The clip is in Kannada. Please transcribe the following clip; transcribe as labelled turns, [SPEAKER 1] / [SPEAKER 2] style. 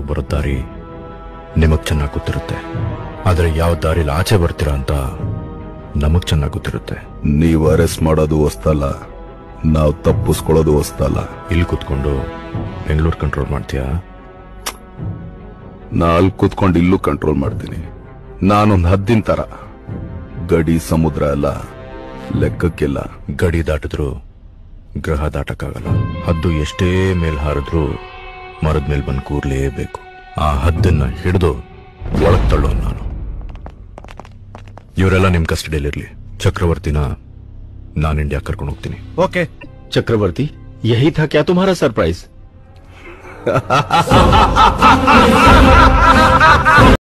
[SPEAKER 1] ಒಳಗ್ ಬರೋ ದಾರಿ ನಿಮಗ್ ಚೆನ್ನಾಗಿ ಗೊತ್ತಿರುತ್ತೆ ಆದ್ರೆ ಯಾವ ದಾರಿಲಿ ಆಚೆ ಬರ್ತೀರಾ ಅಂತ ನಮಗ್ ಚೆನ್ನಾಗಿ ಗೊತ್ತಿರುತ್ತೆ
[SPEAKER 2] ನೀವು ಅರೆಸ್ಟ್ ಮಾಡೋದು ಹೊಸ್ತಲ್ಲ ನಾವು ತಪ್ಪಿಸ್ಕೊಳ್ಳೋದು ಹೊಸ್ತಲ್ಲ
[SPEAKER 1] ಇಲ್ಲಿ ಕೂತ್ಕೊಂಡು ಬೆಂಗಳೂರು ಕಂಟ್ರೋಲ್ ಮಾಡ್ತೀಯಾ
[SPEAKER 2] ನಾ ಅಲ್ಲಿ ಕೂತ್ಕೊಂಡು ಇಲ್ಲೂ ಕಂಟ್ರೋಲ್ ಮಾಡ್ತೀನಿ ನಾನೊಂದ್ ಹದ್ದಿನ ತರ ಗಡಿ ಸಮುದ್ರ ಎಲ್ಲ ಲೆಕ್ಕಕ್ಕಿಲ್ಲ
[SPEAKER 1] ಗಡಿ ದಾಟಿದ್ರು ಗ್ರಹ ದಾಟಕ್ಕಾಗಲ್ಲ ಹದ್ದು ಎಷ್ಟೇ ಮೇಲ್ ಹಾರಿದ್ರು ಮರದ ಮೇಲೆ ಬಂದು ಕೂರ್ಲೇಬೇಕು ಆ ಹದ್ದನ್ನ ಹಿಡಿದು ಒಳಗ್ ತಳ್ಳೋ ನಾನು ಇವರೆಲ್ಲ ನಿಮ್ ಕಸ್ಟಡಿಯಲ್ಲಿರ್ಲಿ ಚಕ್ರವರ್ತಿನ ನಾನು ಇಂಡಿಯಾ ಕರ್ಕೊಂಡು ಹೋಗ್ತೀನಿ
[SPEAKER 3] ಓಕೆ
[SPEAKER 4] चक्रवर्ती यही था क्या तुम्हारा सरप्राइज